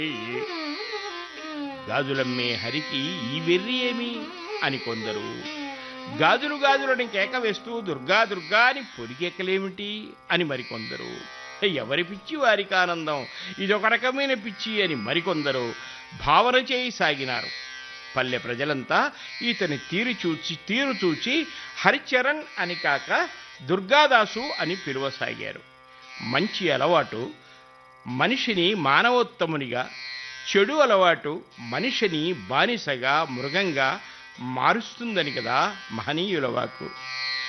గాజులమ్మే హరికి ఈ వెర్రి ఏమి అని కొందరు గాజులు గాజులని కేక వేస్తూ దుర్గా దుర్గా అని పొడికెక్కలేమిటి అని మరికొందరు ఎవరి పిచ్చి వారికి ఆనందం ఇదొక రకమైన పిచ్చి అని మరికొందరు భావన చేయి సాగినారు పల్లె ప్రజలంతా ఇతని తీరు చూచి తీరు చూచి హరిచరణ్ అని కాక దుర్గాదాసు అని పిలువసాగారు మంచి అలవాటు మనిషిని మానవోత్తమునిగా చెడు అలవాటు మనిషిని బానిసగా మృగంగా మారుస్తుందని కదా మహనీయుల వాక్కు